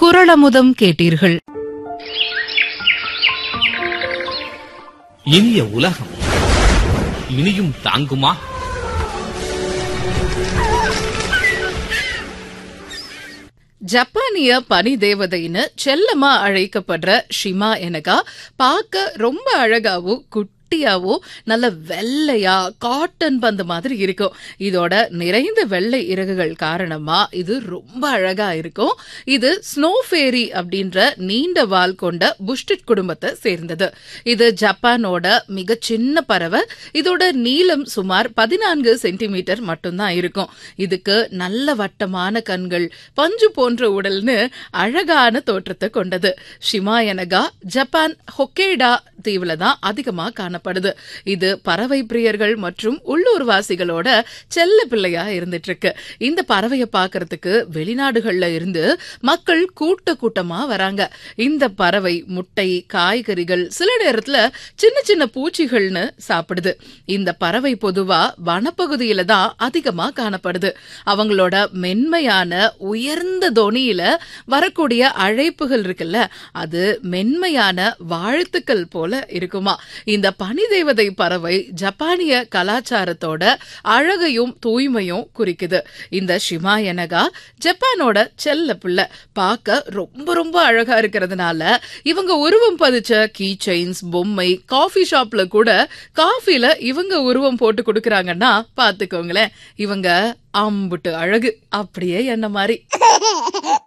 குரளமுதம் கேட்டீர்கள் இனிய உலகம் இனியும் தாங்குமா ஜப்பானிய பனி தேவதைன்னு செல்லமா அழைக்கப்படுற ஷிமா எனகா பார்க்க ரொம்ப அழகாவும் குட்டியாவோ நல்ல வெள்ளையா காட்டன் பந்து மாதிரி இருக்கும் இதோட நிறைந்த வெள்ளை இறகுகள் காரணமா இது ரொம்ப அழகா இருக்கும் இது ஸ்னோ ஃபேரி அப்படின்ற நீண்ட வால் கொண்ட புஷ்டிட் குடும்பத்தை சேர்ந்தது இது ஜப்பானோட மிக சின்ன பறவை இதோட நீளம் சுமார் பதினான்கு சென்டிமீட்டர் மட்டும்தான் இருக்கும் இதுக்கு நல்ல வட்டமான கண்கள் பஞ்சு போன்ற உடல்னு அழகான தோற்றத்தை கொண்டது ஷிமாயனகா ஜப்பான் ஹொக்கேடா தீவுல தான் அதிகமா காணப்படுது இது பறவை பிரியர்கள் மற்றும் உள்ளூர்வாசிகளோட செல்ல பிள்ளையா இருந்துட்டு இருக்கு இந்த பறவையை பார்க்கறதுக்கு வெளிநாடுகள்ல இருந்து மக்கள் கூட்ட கூட்டமா வராங்க இந்த பறவை முட்டை காய்கறிகள் சில நேரத்துல சின்ன சின்ன பூச்சிகள்னு சாப்பிடுது இந்த பறவை பொதுவா வனப்பகுதியில தான் அதிகமா காணப்படுது அவங்களோட மென்மையான உயர்ந்த தொனியில வரக்கூடிய அழைப்புகள் இருக்குல்ல அது மென்மையான வாழ்த்துக்கள் போல இருக்குமா இந்த பனி தேவதை பறவை ஜப்பானிய கலாச்சாரத்தோட அழகையும் தூய்மையும் குறிக்குது இந்த ஷிமாயனகா ஜப்பானோட செல்ல பிள்ளை பார்க்க ரொம்ப ரொம்ப அழகா இருக்கிறதுனால இவங்க உருவம் பதிச்ச கீ செயின்ஸ் பொம்மை காஃபி ஷாப்ல கூட காஃபில இவங்க உருவம் போட்டு கொடுக்கறாங்கன்னா பாத்துக்கோங்களேன் இவங்க அம்புட்டு அழகு அப்படியே என்ன மாதிரி